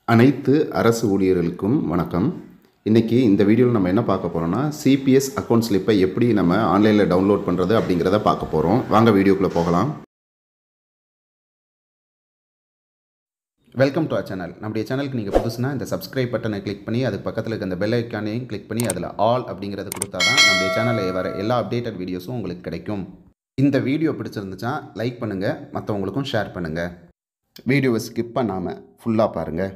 அனைத்து அரசு ஊழியர்களுக்கும் வணக்கம் இன்றைக்கி இந்த வீடியோவில் நம்ம என்ன பார்க்க போகிறோம்னா சிபிஎஸ் அக்கௌண்ட் ஸ்லிப்பை எப்படி நம்ம ஆன்லைனில் டவுன்லோட் பண்ணுறது அப்படிங்கிறத பார்க்க போகிறோம் வாங்க வீடியோக்குள்ளே போகலாம் வெல்கம் டு அவர் சேனல் நம்முடைய சேனலுக்கு நீங்கள் புதுசுனா இந்த சப்ஸ்கிரைப் பட்டனை கிளிக் பண்ணி அது பக்கத்தில் இருக்க அந்த பெல் ஐக்கானையும் கிளிக் பண்ணி அதில் ஆல் அப்படிங்கிறத கொடுத்தா தான் நம்முடைய சேனலில் வர எல்லா அப்டேட்டட் வீடியோஸும் உங்களுக்கு கிடைக்கும் இந்த வீடியோ பிடிச்சிருந்துச்சா லைக் பண்ணுங்கள் மற்றவங்களுக்கும் ஷேர் பண்ணுங்கள் வீடியோவை ஸ்கிப் பண்ணாமல் ஃபுல்லாக பாருங்கள்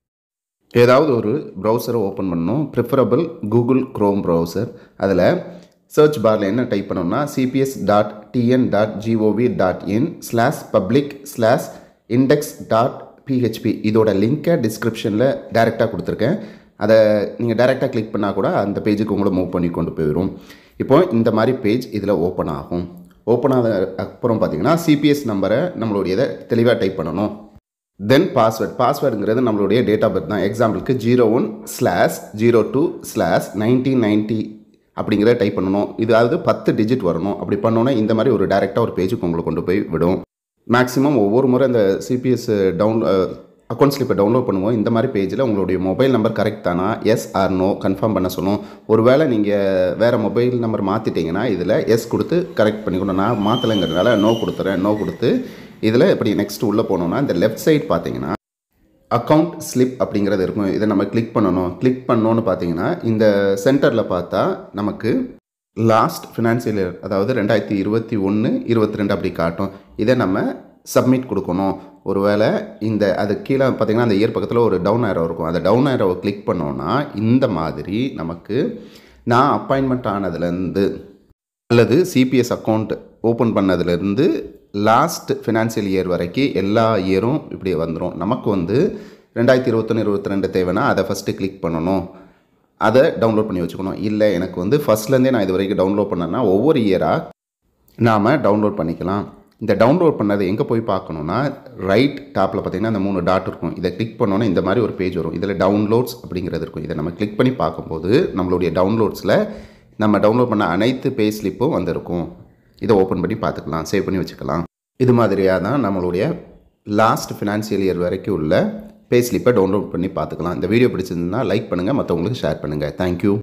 ஏதாவது ஒரு ப்ரௌசரை ஓப்பன் பண்ணணும் ப்ரிஃபரபிள் கூகுள் க்ரோம் ப்ரௌசர் அதில் சர்ச் பாரில் என்ன டைப் பண்ணோம்னா CPS dot TN dot GOV dot in slash public slash index dot PHP இதோட லிங்க்கை டிஸ்கிரிப்ஷனில் டைரெக்டாக கொடுத்துருக்கேன் அதை நீங்கள் டைரெக்டாக கிளிக் பண்ணால் கூட அந்த பேஜுக்கு உங்களை மூவ் பண்ணி கொண்டு போயிடும் இப்போ இந்த மாதிரி பேஜ் இதில் ஓப்பன் ஆகும் ஓப்பன் ஆன அப்புறம் பார்த்தீங்கன்னா சிபிஎஸ் நம்பரை நம்மளுடைய இதை தெளிவாக டைப் பண்ணணும் தென் பாஸ்வேர்ட் பாஸ்வேர்டுங்கிறது நம்மளுடைய டேட் ஆஃப் பர்த் தான் எக்ஸாம்பிளுக்கு zero one slash zero two slash nineteen ninety அப்படிங்கிறத டைப் பண்ணணும் இது அதாவது பத்து டிஜிட் வரணும் அப்படி பண்ணோன்னா இந்த மாதிரி ஒரு டேரெக்டாக ஒரு பேஜுக்கு உங்களை கொண்டு போய் விடும் மேக்ஸிமம் ஒவ்வொரு முறை இந்த சிபிஎஸ் டவுன் அக்கௌண்ட் ஸ்லிப்பை டவுன்லோட் பண்ணுவோம் இந்த மாதிரி பேஜில் உங்களுடைய மொபைல் நம்பர் கரெக்ட் தானா எஸ் ஆர் நோ கன்ஃபார்ம் பண்ண சொல்லும் ஒருவேளை நீங்கள் வேறு மொபைல் நம்பர் மாற்றிட்டீங்கன்னா இதில் எஸ் கொடுத்து கரெக்ட் பண்ணிக்கணும் நான் மாற்றலைங்கிறதுனால நோ கொடுத்துறேன் நோ கொடுத்து இதில் இப்படி நெக்ஸ்ட் உள்ளே போனோம்னா இந்த லெஃப்ட் சைட் பார்த்தீங்கன்னா அக்கௌண்ட் ஸ்லிப் அப்படிங்கிறது இருக்கும் இதை நம்ம கிளிக் பண்ணணும் கிளிக் பண்ணோன்னு பார்த்தீங்கன்னா இந்த சென்டரில் பார்த்தா நமக்கு லாஸ்ட் ஃபினான்சியல் இயர் அதாவது ரெண்டாயிரத்தி இருபத்தி ஒன்று இருபத்தி ரெண்டு அப்படி காட்டும் இதை நம்ம சப்மிட் கொடுக்கணும் ஒருவேளை இந்த அது கீழே பார்த்தீங்கன்னா அந்த இயர் பக்கத்தில் ஒரு டவுன் ஏரோ இருக்கும் அந்த டவுன் ஏரோவை கிளிக் பண்ணோன்னா இந்த மாதிரி நமக்கு நான் அப்பாயின்மெண்ட் ஆனதுலேருந்து அல்லது சிபிஎஸ் அக்கௌண்ட் ஓப்பன் பண்ணதுலேருந்து லாஸ்ட் ஃபினான்சியல் இயர் வரைக்கும் எல்லா இயரும் இப்படி வந்துடும் நமக்கு வந்து ரெண்டாயிரத்தி இருபத்தொன்று இருபத்தி ரெண்டு தேவைன்னா அதை ஃபஸ்ட்டு கிளிக் பண்ணணும் அதை டவுன்லோட் பண்ணி வச்சுக்கணும் இல்லை எனக்கு வந்து ஃபஸ்ட்லேருந்தே நான் இது வரைக்கும் டவுன்லோட் பண்ணேன்னா ஒவ்வொரு இயராக நாம் டவுன்லோட் பண்ணிக்கலாம் இந்த டவுன்லோட் பண்ணதை எங்கே போய் பார்க்கணுன்னா ரைட் டாப்பில் பார்த்தீங்கன்னா அந்த மூணு டாட் இருக்கும் இதை கிளிக் பண்ணோன்னே இந்த மாதிரி ஒரு பேஜ் வரும் இதில் டவுன்லோட்ஸ் அப்படிங்கிறது இருக்கும் இதை நம்ம கிளிக் பண்ணி பார்க்கும்போது நம்மளுடைய டவுன்லோட்ஸில் நம்ம டவுன்லோட் பண்ண அனைத்து பே ஸ்லிப்பும் வந்திருக்கும் இதை ஓப்பன் பண்ணி பார்த்துக்கலாம் சேவ் பண்ணி வச்சுக்கலாம் இது மாதிரியாக தான் நம்மளுடைய லாஸ்ட் ஃபினான்சியல் இயர் வரைக்கும் உள்ள பே ஸ்லிப்பை டவுன்லோட் பண்ணி பார்த்துக்கலாம் இந்த வீடியோ பிடிச்சிருந்ததுன்னா லைக் பண்ணுங்கள் மற்றவங்களுக்கு ஷேர் பண்ணுங்கள் தேங்க்யூ